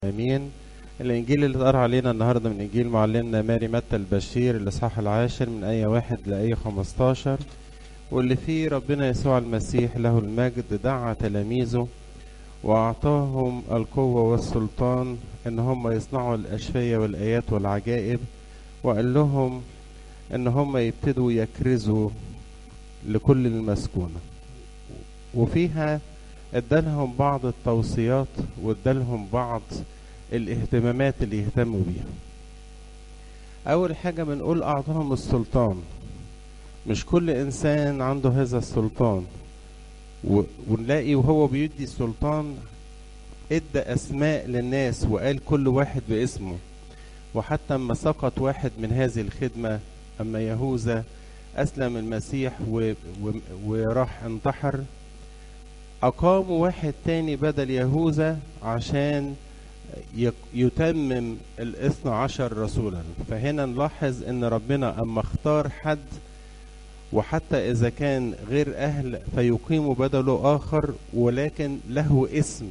امين الانجيل اللي اتقرا علينا النهارده من انجيل معلمنا ماري متى البشير الاصحاح العاشر من ايه واحد لايه 15 واللي فيه ربنا يسوع المسيح له المجد دعا تلاميذه واعطاهم القوه والسلطان ان هم يصنعوا الاشفيه والايات والعجائب وقال لهم ان هم يبتدوا يكرزوا لكل المسكونه وفيها ادالهم بعض التوصيات وادالهم بعض الاهتمامات اللي يهتموا بيها اول حاجة بنقول اعطاهم السلطان مش كل انسان عنده هذا السلطان و- ونلاقي وهو بيدي السلطان ادى اسماء للناس وقال كل واحد باسمه وحتى اما سقط واحد من هذه الخدمة اما يهوذا اسلم المسيح و... و... وراح انتحر أقاموا واحد تاني بدل يهوذا عشان يك- يتمم الاثنى عشر رسولا فهنا نلاحظ ان ربنا اما اختار حد وحتى اذا كان غير اهل فيقيم بدله اخر ولكن له اسم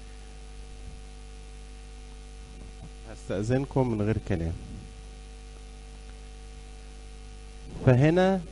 هستأذنكم من غير كلام فهنا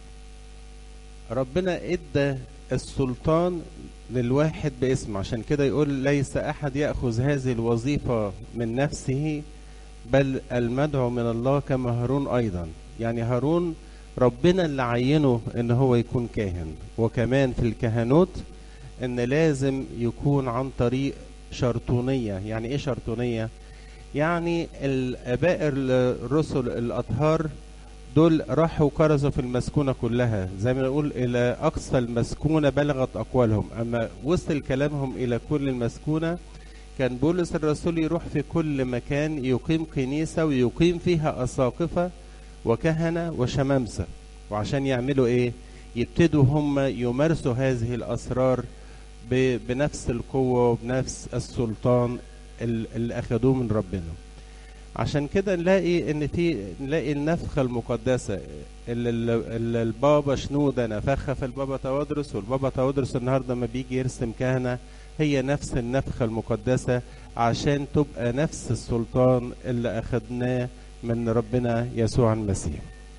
ربنا ادى السلطان للواحد باسم عشان كده يقول ليس احد ياخذ هذه الوظيفه من نفسه بل المدعو من الله كما هارون ايضا يعني هارون ربنا اللي عينه ان هو يكون كاهن وكمان في الكهنوت ان لازم يكون عن طريق شرطونيه يعني ايه شرطونيه يعني الاباء الرسل الاطهار دول راحوا كرزوا في المسكونة كلها زي ما نقول إلى أقصى المسكونة بلغت أقوالهم أما وصل كلامهم إلى كل المسكونة كان بولس الرسول يروح في كل مكان يقيم كنيسة ويقيم فيها أساقفة وكهنة وشمامسة وعشان يعملوا إيه يبتدوا هم يمارسوا هذه الأسرار ب- بنفس القوة وبنفس السلطان ال- اللي أخدوه من ربنا عشان كده نلاقي ان في نلاقي النفخه المقدسه اللي اللي- اللي البابا شنوده نفخها في البابا توادرس والبابا توادرس النهارده ما بيجي يرسم كهنه هي نفس النفخه المقدسه عشان تبقى نفس السلطان اللي اخدناه من ربنا يسوع المسيح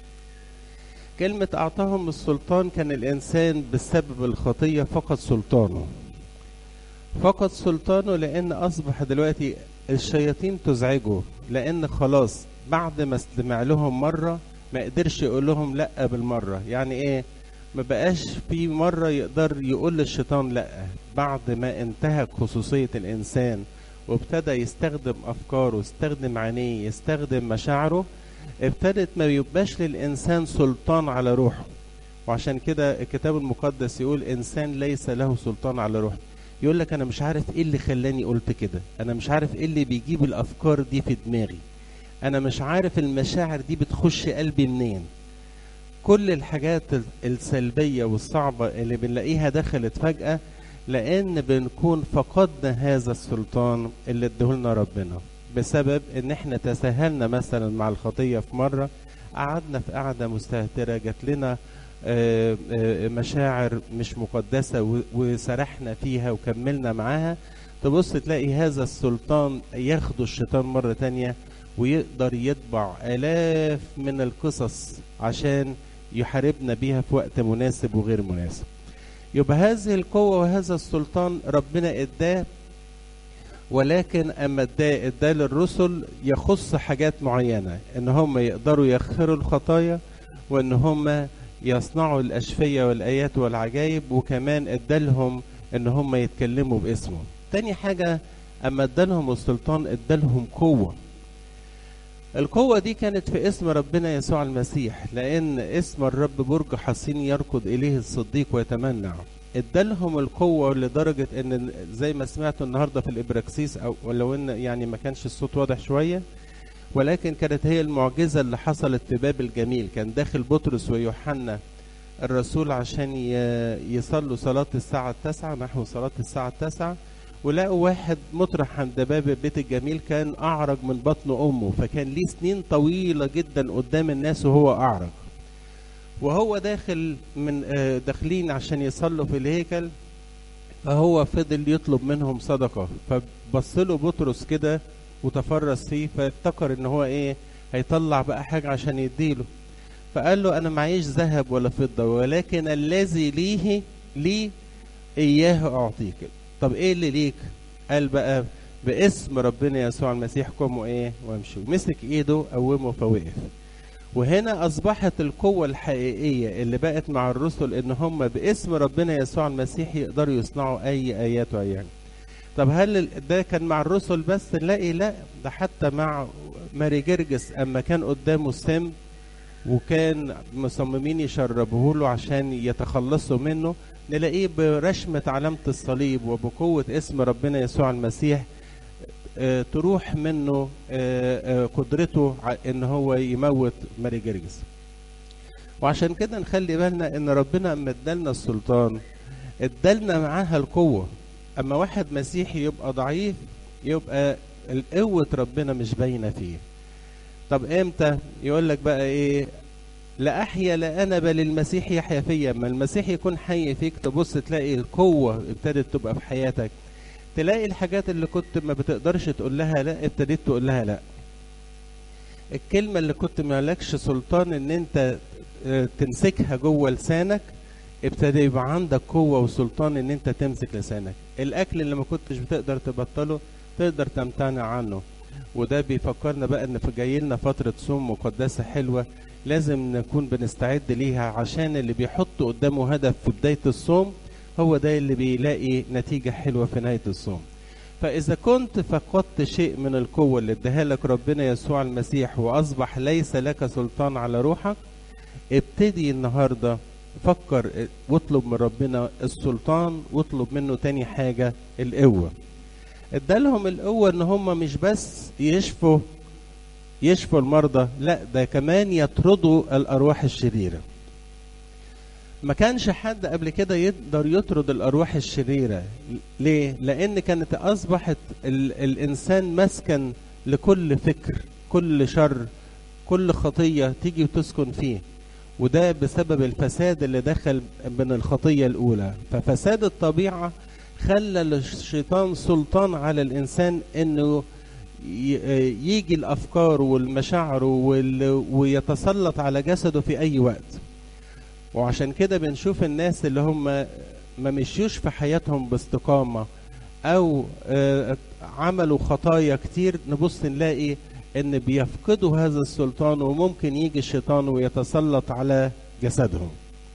كلمة أعطاهم السلطان كان الإنسان بسبب الخطية فقد سلطانه فقد سلطانه لأن أصبح دلوقتي الشياطين تزعجه لأن خلاص بعد ما استمع لهم مرة ما قدرش يقول لهم لأ بالمرة يعني إيه ما بقاش في مرة يقدر يقول للشيطان لأ بعد ما انتهك خصوصية الإنسان وابتدى يستخدم أفكاره يستخدم عينيه يستخدم مشاعره ابتدت ما يبقاش للإنسان سلطان على روحه وعشان كده الكتاب المقدس يقول إنسان ليس له سلطان على روحه يقول لك انا مش عارف ايه اللي خلاني قلت كده انا مش عارف ايه اللي بيجيب الافكار دي في دماغي انا مش عارف المشاعر دي بتخش قلبي منين كل الحاجات ال- السلبية والصعبة اللي بنلاقيها دخلت فجأة لأن بنكون فقدنا هذا السلطان اللي ادهولنا ربنا بسبب ان احنا تساهلنا مثلا مع الخطية في مرة قعدنا في قعدة مستهترة جات لنا آه، آه، مشاعر مش مقدسة و- وسرحنا فيها وكملنا معاها تبص تلاقي هذا السلطان ياخده الشيطان مرة تانية ويقدر يطبع آلاف من القصص عشان يحاربنا بيها في وقت مناسب وغير مناسب يبقى هذه القوة وهذا السلطان ربنا اداه ولكن اما اداه اداه للرسل يخص حاجات معينة ان هم يقدروا يغفروا الخطايا وان هم يصنعوا الاشفية والايات والعجائب وكمان ادالهم ان هم يتكلموا باسمه تاني حاجة اما ادالهم السلطان ادالهم قوة القوة دي كانت في اسم ربنا يسوع المسيح لأن اسم الرب برج حصين يركض إليه الصديق ويتمنع ادالهم القوة لدرجة ان زي ما سمعتوا النهاردة في الإبراكسيس أو ولو ان يعني ما كانش الصوت واضح شوية ولكن كانت هي المعجزة اللي حصلت في باب الجميل كان داخل بطرس ويوحنا الرسول عشان ي- يصلوا صلاة الساعة التاسعة نحو صلاة الساعة التاسعة ولقوا واحد مطرح عند باب بيت الجميل كان أعرج من بطن أمه فكان ليه سنين طويلة جدا قدام الناس وهو أعرج وهو داخل من آه، داخلين عشان يصلوا في الهيكل فهو فضل يطلب منهم صدقة فبص له بطرس كده وتفرس فيه فافتكر ان هو ايه هيطلع بقى حاجة عشان يديله فقال له انا معيش ذهب ولا فضة ولكن الذي ليه لي اياه اعطيك طب ايه اللي ليك قال بقى باسم ربنا يسوع المسيح قوموا ايه وامشوا مسك ايده قومه فوقف وهنا اصبحت القوة الحقيقية اللي بقت مع الرسل ان هم باسم ربنا يسوع المسيح يقدروا يصنعوا اي ايات وايام طب هل ده كان مع الرسل بس نلاقي لا ده حتى مع ماري جرجس اما كان قدامه السم وكان مصممين يشربوه له عشان يتخلصوا منه نلاقيه برشمة علامة الصليب وبقوة اسم ربنا يسوع المسيح آه، تروح منه آه، آه، قدرته ع- ان هو يموت ماري جرجس وعشان كده نخلي بالنا ان ربنا اما ادالنا السلطان ادالنا معاها القوة اما واحد مسيحي يبقى ضعيف يبقى قوة ربنا مش باينة فيه طب امتى يقول لك بقى ايه لا احيا لا انا بل المسيح يحيا فيا ما المسيح يكون حي فيك تبص تلاقي القوة ابتدت تبقى في حياتك تلاقي الحاجات اللي كنت ما بتقدرش تقول لها لا ابتديت تقول لها لا الكلمة اللي كنت مالكش سلطان ان انت آه، تمسكها جوه لسانك ابتدى يبقى عندك قوة وسلطان ان انت تمسك لسانك الاكل اللي ما كنتش بتقدر تبطله تقدر تمتنع عنه وده بيفكرنا بقى ان في جاي لنا فترة صوم مقدسة حلوة لازم نكون بنستعد ليها عشان اللي بيحط قدامه هدف في بداية الصوم هو ده اللي بيلاقي نتيجة حلوة في نهاية الصوم فإذا كنت فقدت شيء من القوة اللي اداها لك ربنا يسوع المسيح وأصبح ليس لك سلطان على روحك ابتدي النهاردة فكر واطلب من ربنا السلطان واطلب منه تاني حاجة القوة ادالهم القوة ان هم مش بس يشفوا يشفوا المرضى لا ده كمان يطردوا الارواح الشريره ما كانش حد قبل كده يقدر يطرد الارواح الشريره ليه لان كانت اصبحت ال الانسان مسكن لكل فكر كل شر كل خطيه تيجي وتسكن فيه وده بسبب الفساد اللي دخل من الخطيه الاولى ففساد الطبيعه خلى الشيطان سلطان على الانسان انه يجي الافكار والمشاعر ويتسلط على جسده في اي وقت وعشان كده بنشوف الناس اللي هم ما مشيوش في حياتهم باستقامه او عملوا خطايا كتير نبص نلاقي ان بيفقدوا هذا السلطان وممكن يجي الشيطان ويتسلط على جسدهم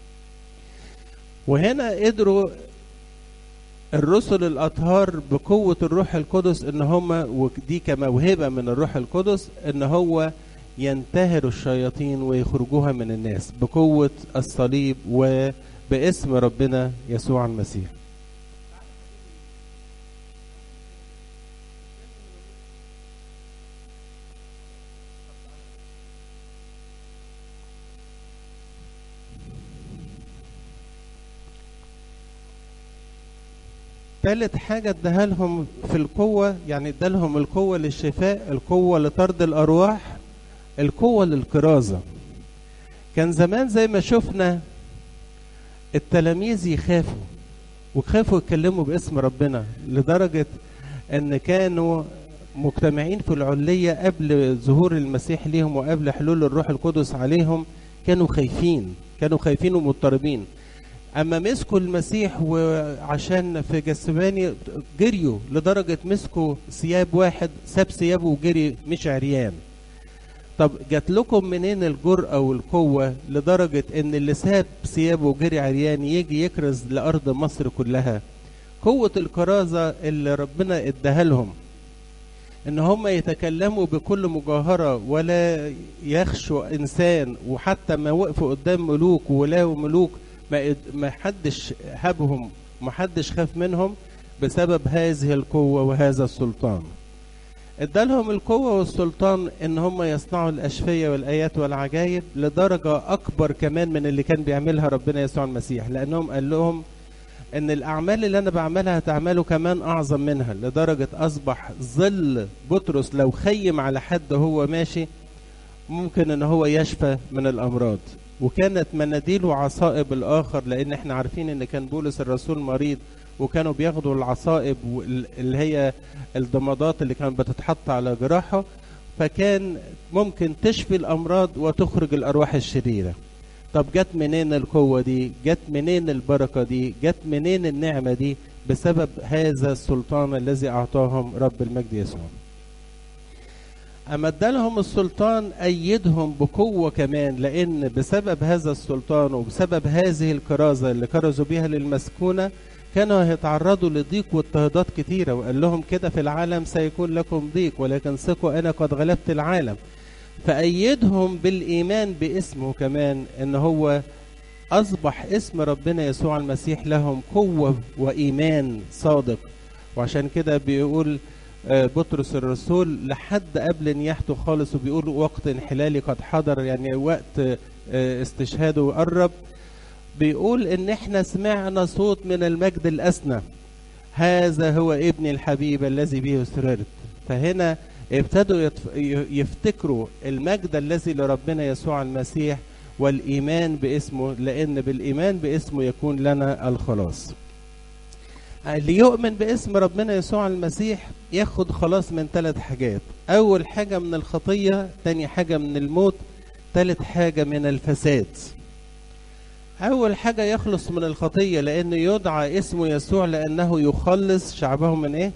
وهنا قدروا الرسل الاطهار بقوه الروح القدس ان هم ودي كموهبه من الروح القدس ان هو ينتهروا الشياطين ويخرجوها من الناس بقوه الصليب وباسم ربنا يسوع المسيح ثالث حاجة اداها لهم في القوة يعني ادالهم القوة للشفاء القوة لطرد الأرواح القوة للكرازة كان زمان زي ما شفنا التلاميذ يخافوا وخافوا يتكلموا باسم ربنا لدرجة ان كانوا مجتمعين في العلية قبل ظهور المسيح ليهم وقبل حلول الروح القدس عليهم كانوا خايفين كانوا خايفين ومضطربين اما مسكوا المسيح وعشان في جسماني جريوا لدرجه مسكوا ثياب واحد ساب ثيابه وجري مش عريان طب جات لكم منين الجرأة والقوة لدرجة ان اللي ساب ثيابه وجري عريان يجي يكرز لأرض مصر كلها قوة الكرازة اللي ربنا اداها لهم ان هم يتكلموا بكل مجاهرة ولا يخشوا انسان وحتى ما وقفوا قدام ملوك ولاو ملوك ما حدش هبهم ما حدش خاف منهم بسبب هذه القوة وهذا السلطان ادالهم القوة والسلطان ان هم يصنعوا الاشفية والايات والعجائب لدرجة اكبر كمان من اللي كان بيعملها ربنا يسوع المسيح لانهم قال لهم ان الاعمال اللي انا بعملها هتعملوا كمان اعظم منها لدرجة اصبح ظل بطرس لو خيم على حد هو ماشي ممكن ان هو يشفى من الامراض وكانت مناديله عصائب الاخر لان احنا عارفين ان كان بولس الرسول مريض وكانوا بياخدوا العصائب وال- اللي هي الضمادات اللي كانت بتتحط على جراحه فكان ممكن تشفي الامراض وتخرج الارواح الشريره طب جت منين القوه دي جت منين البركه دي جت منين النعمه دي بسبب هذا السلطان الذي اعطاهم رب المجد يسوع أما ادالهم السلطان أيدهم بقوة كمان لأن بسبب هذا السلطان وبسبب هذه الكرازة اللي كرزوا بها للمسكونة كانوا هيتعرضوا لضيق واضطهادات كتيرة وقال لهم كده في العالم سيكون لكم ضيق ولكن ثقوا أنا قد غلبت العالم فأيدهم بالإيمان باسمه كمان إن هو أصبح اسم ربنا يسوع المسيح لهم قوة وإيمان صادق وعشان كده بيقول آه، بطرس الرسول لحد قبل نياحته خالص وبيقول وقت انحلالي قد حضر يعني وقت آه، استشهاده قرب بيقول ان احنا سمعنا صوت من المجد الاسنى هذا هو ابني الحبيب الذي به سررت فهنا ابتدوا يتف- ي- يفتكروا المجد الذي لربنا يسوع المسيح والايمان باسمه لان بالايمان باسمه يكون لنا الخلاص اللي يؤمن باسم ربنا يسوع المسيح ياخد خلاص من ثلاث حاجات اول حاجه من الخطيه تاني حاجه من الموت ثالث حاجه من الفساد اول حاجه يخلص من الخطيه لانه يدعى اسمه يسوع لانه يخلص شعبه من ايه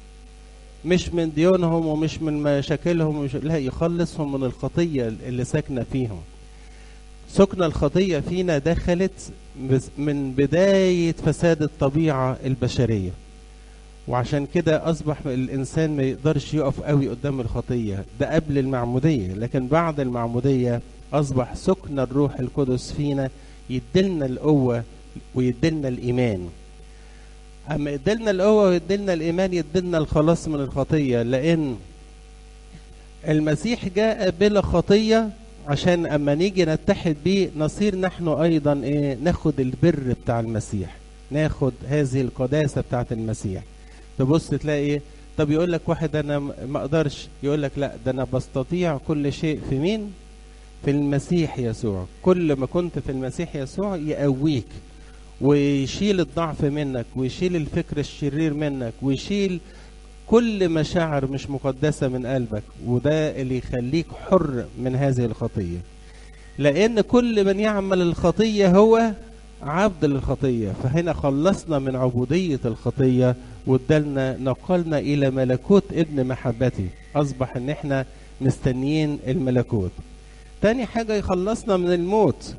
مش من ديونهم ومش من مشاكلهم ومش لا يخلصهم من الخطيه اللي ساكنه فيهم سكن الخطيه فينا دخلت بس- من بدايه فساد الطبيعه البشريه وعشان كده اصبح الانسان ما يقدرش يقف قوي قدام الخطيه ده قبل المعموديه لكن بعد المعموديه اصبح سكن الروح القدس فينا يدلنا القوه ويدلنا الايمان اما يدلنا القوه ويدلنا الايمان يدلنا الخلاص من الخطيه لان المسيح جاء بلا خطيه عشان اما نيجي نتحد بيه نصير نحن ايضا ايه ناخد البر بتاع المسيح ناخد هذه القداسه بتاعت المسيح تبص تلاقي ايه طب يقول لك واحد انا م- ما اقدرش يقول لك لا ده انا بستطيع كل شيء في مين في المسيح يسوع كل ما كنت في المسيح يسوع يقويك ويشيل الضعف منك ويشيل الفكر الشرير منك ويشيل كل مشاعر مش مقدسة من قلبك وده اللي يخليك حر من هذه الخطية لأن كل من يعمل الخطية هو عبد للخطية فهنا خلصنا من عبودية الخطية وادالنا نقلنا إلى ملكوت ابن محبتي أصبح إن إحنا مستنيين الملكوت تاني حاجة يخلصنا من الموت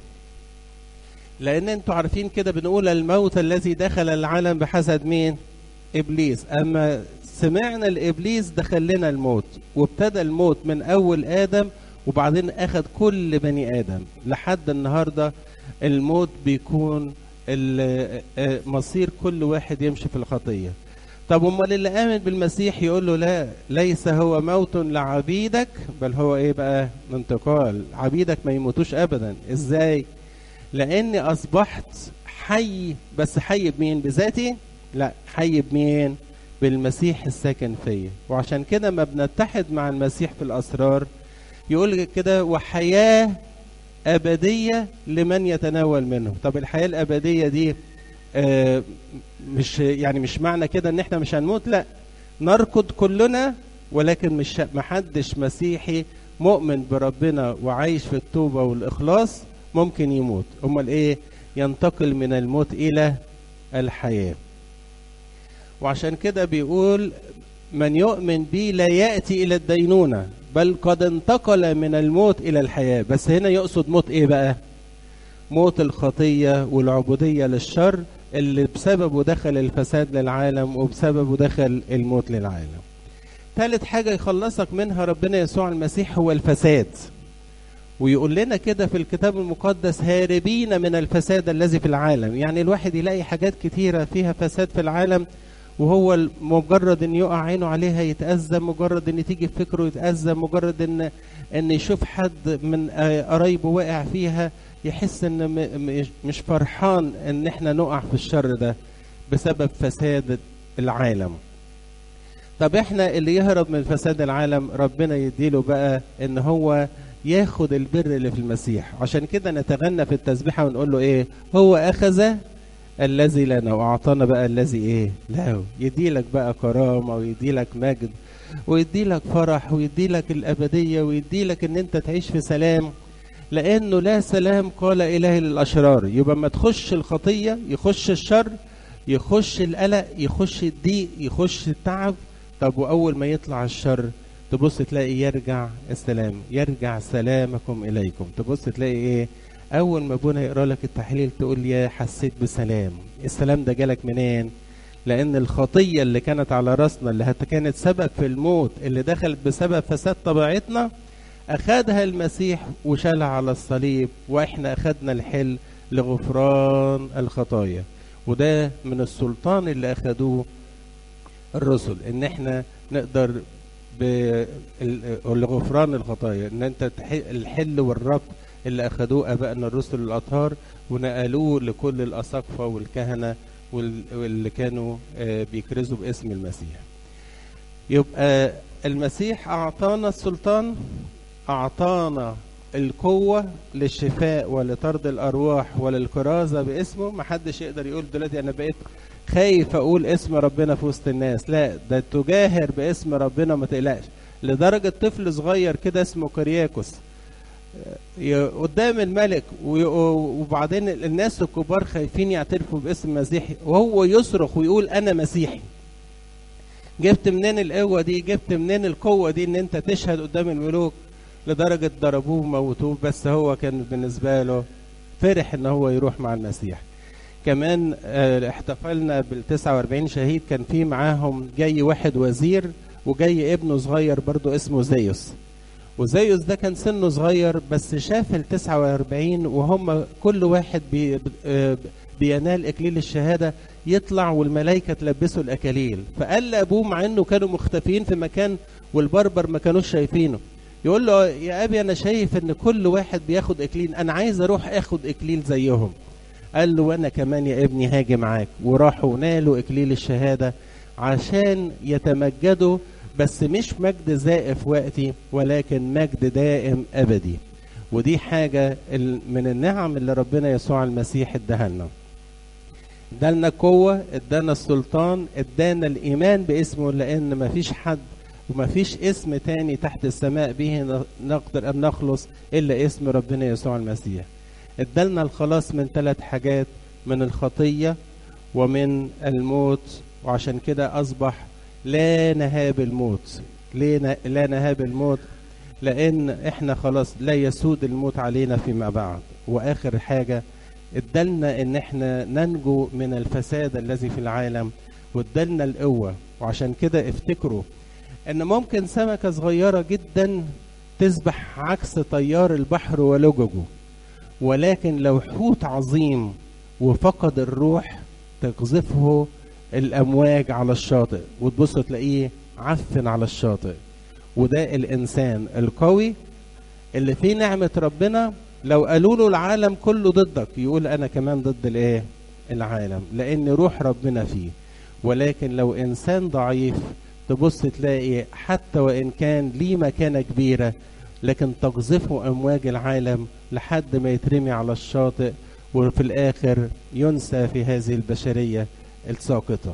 لأن أنتوا عارفين كده بنقول الموت الذي دخل العالم بحسد مين؟ إبليس أما سمعنا الإبليس دخل لنا الموت وابتدى الموت من أول آدم وبعدين أخذ كل بني آدم لحد النهاردة الموت بيكون ال- آه، مصير كل واحد يمشي في الخطية طب امال اللي امن بالمسيح يقول له لا ليس هو موت لعبيدك بل هو ايه بقى انتقال عبيدك ما يموتوش ابدا ازاي لاني اصبحت حي بس حي بمين بذاتي لا حي بمين بالمسيح الساكن فيا وعشان كده ما بنتحد مع المسيح في الاسرار يقول كده وحياه ابديه لمن يتناول منه طب الحياه الابديه دي آه، مش يعني مش معنى كده ان احنا مش هنموت لا نركض كلنا ولكن مش محدش مسيحي مؤمن بربنا وعايش في التوبه والاخلاص ممكن يموت امال ايه ينتقل من الموت الى الحياه وعشان كده بيقول من يؤمن بي لا ياتي الى الدينونه بل قد انتقل من الموت الى الحياه بس هنا يقصد موت ايه بقى موت الخطيه والعبوديه للشر اللي بسببه دخل الفساد للعالم وبسببه دخل الموت للعالم ثالث حاجه يخلصك منها ربنا يسوع المسيح هو الفساد ويقول لنا كده في الكتاب المقدس هاربين من الفساد الذي في العالم يعني الواحد يلاقي حاجات كتيرة فيها فساد في العالم وهو مجرد ان يقع عينه عليها يتأذى مجرد ان تيجي في فكره يتأذى مجرد ان ان يشوف حد من قرايبه واقع فيها يحس ان م- مش- مش فرحان ان احنا نقع في الشر ده بسبب فساد العالم طب احنا اللي يهرب من فساد العالم ربنا يديله بقى ان هو ياخد البر اللي في المسيح عشان كده نتغنى في التسبيحه ونقول له ايه هو اخذ الذي لنا واعطانا بقى الذي ايه له يديلك بقى كرامه ويديلك مجد ويديلك فرح ويديلك الابديه ويديلك ان انت تعيش في سلام لانه لا سلام قال اله للاشرار يبقى ما تخش الخطيه يخش الشر يخش القلق يخش الضيق يخش التعب طب واول ما يطلع الشر تبص تلاقي يرجع السلام يرجع سلامكم اليكم تبص تلاقي ايه اول ما ابونا يقرا لك التحليل تقول يا حسيت بسلام السلام ده جالك منين لان الخطيه اللي كانت على راسنا اللي كانت سبب في الموت اللي دخلت بسبب فساد طبيعتنا اخذها المسيح وشالها على الصليب واحنا اخذنا الحل لغفران الخطايا وده من السلطان اللي اخذوه الرسل ان احنا نقدر لغفران الخطايا ان انت الحل والربط اللي اخذوه ابائنا الرسل الاطهار ونقلوه لكل الاساقفه والكهنه واللي كانوا بيكرزوا باسم المسيح يبقى المسيح اعطانا السلطان اعطانا القوة للشفاء ولطرد الأرواح وللكرازة باسمه محدش يقدر يقول دلوقتي أنا بقيت خايف أقول اسم ربنا في وسط الناس لا ده تجاهر باسم ربنا ما تقلقش لدرجة طفل صغير كده اسمه كرياكوس قدام الملك وبعدين الناس الكبار خايفين يعترفوا باسم مسيحي وهو يصرخ ويقول أنا مسيحي جبت منين القوة دي جبت منين القوة دي ان انت تشهد قدام الملوك لدرجة ضربوه وموتوه بس هو كان بالنسبة له فرح ان هو يروح مع المسيح كمان احتفلنا بال 49 شهيد كان في معاهم جاي واحد وزير وجاي ابنه صغير برضه اسمه زيوس وزيوس ده كان سنه صغير بس شاف ال 49 وهم كل واحد بي بينال اكليل الشهاده يطلع والملائكه تلبسه الاكاليل فقال لابوه مع انه كانوا مختفيين في مكان والبربر ما كانوش شايفينه يقول له يا ابي انا شايف ان كل واحد بياخد اكليل انا عايز اروح اخد اكليل زيهم قال له وانا كمان يا ابني هاجي معاك وراحوا نالوا اكليل الشهاده عشان يتمجدوا بس مش مجد زائف وقتي ولكن مجد دائم ابدي ودي حاجه من النعم اللي ربنا يسوع المسيح اداها لنا ادالنا قوه ادانا السلطان ادانا الايمان باسمه لان مفيش حد ومفيش اسم تاني تحت السماء به نقدر ان نخلص الا اسم ربنا يسوع المسيح ادالنا الخلاص من ثلاث حاجات من الخطيه ومن الموت وعشان كده اصبح لا نهاب الموت ليه لا نهاب الموت لان احنا خلاص لا يسود الموت علينا فيما بعد واخر حاجه ادالنا ان احنا ننجو من الفساد الذي في العالم وادالنا القوه وعشان كده افتكروا ان ممكن سمكه صغيره جدا تسبح عكس تيار البحر ولججه ولكن لو حوت عظيم وفقد الروح تقذفه الامواج على الشاطئ وتبص تلاقيه عفن على الشاطئ وده الانسان القوي اللي فيه نعمه ربنا لو قالوا له العالم كله ضدك يقول انا كمان ضد الايه العالم لان روح ربنا فيه ولكن لو انسان ضعيف تبص تلاقي حتى وان كان ليه مكانه كبيره لكن تقذفه امواج العالم لحد ما يترمي على الشاطئ وفي الاخر ينسى في هذه البشريه الساقطه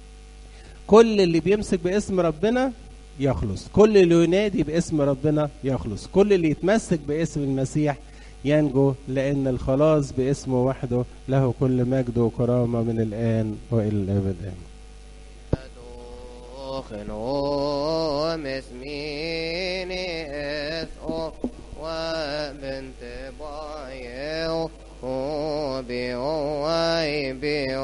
كل اللي بيمسك باسم ربنا يخلص كل اللي ينادي باسم ربنا يخلص كل اللي يتمسك باسم المسيح ينجو لأن الخلاص باسمه وحده له كل مجد وكرامة من الآن وإلى الأبد آمين خنو مسميني اسقو وبنت بايو وبيو